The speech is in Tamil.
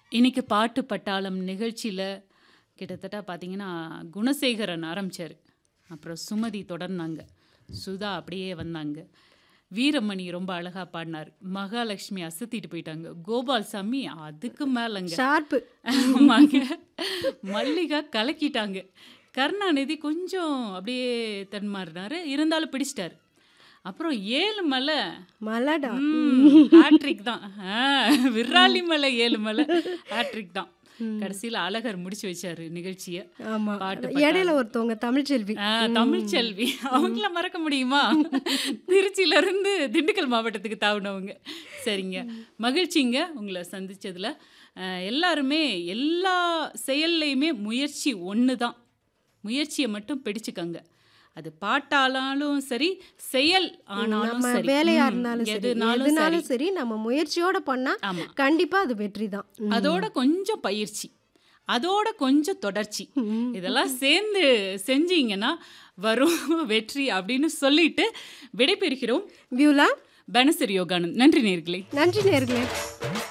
இன்னைக்கு பாட்டு பட்டாளம் நிகழ்ச்சியில கிட்டத்தட்ட பார்த்தீங்கன்னா, குணசேகரன் ஆரம்பிச்சாரு. அப்புறம் சுமதி தொடர்ந்தாங்க. சுதா அப்படியே வந்தாங்க. வீரமணி ரொம்ப அழகா பாடுனாரு. மகாலட்சுமி அசத்திட்டு போயிட்டாங்க. கோபால்சாமி அதுக்கு மேலங்க. ஷார்ப்பு. ஆமாங்க. மல்லிகா கலக்கிட்டாங்க. கருணாநிதி கொஞ்சம் அப்படியே தடுமாறுனாரு. இருந்தாலும் பிடிச்சிட்டாரு. அப்புறம் ஏழுமலை மலடா. ம். ஹேட்ரிக் தான். ஆ விராலிமலை ஏழுமலை ஹேட்ரிக் தான். ம். கடைசியில அழகர் முடிச்சு வச்சாரு நிகழ்ச்சிய. ஆமா. பாட்டு இடையில பட்டாளம். ஒருத்தவங்க தமிழ்ச்செல்வி. ஆ ம். தமிழ்ச்செல்வி. அவங்கள மறக்க முடியுமா? திருச்சியில இருந்து திண்டுக்கல் மாவட்டத்துக்கு தாவுனவங்க. சரிங்க. மகிழ்ச்சிங்க உங்கள சந்திச்சதுல. அ எல்லாருமே எல்லா செயல்லயுமே முயற்சி ஒண்ணு தான். முயற்சிய மட்டும் பிடிச்சுக்கங்க. அது பாட்டானாலும் சரி, செயல் ஆனாலும் நம்ம சரி. வேலையா ம். இருந்தாலும் சரி, எதுனாலும் சரி. எதுனாலும் சரி நம்ம முயற்சியோட பண்ணா ஆமா. கண்டிப்பா அது வெற்றி தான். ம். அதோட கொஞ்சம் பயிற்சி. அதோட கொஞ்சம் தொடர்ச்சி. ம். இதெல்லாம் சேர்ந்து செஞ்சீங்கன்னா வரும் வெற்றி அப்படின்னு சொல்லிட்டு விடைபெறுகிறோம். வியூலா. பனசரி யோகானந்த். நன்றி நேயர்களே. நன்றி நேயர்களே.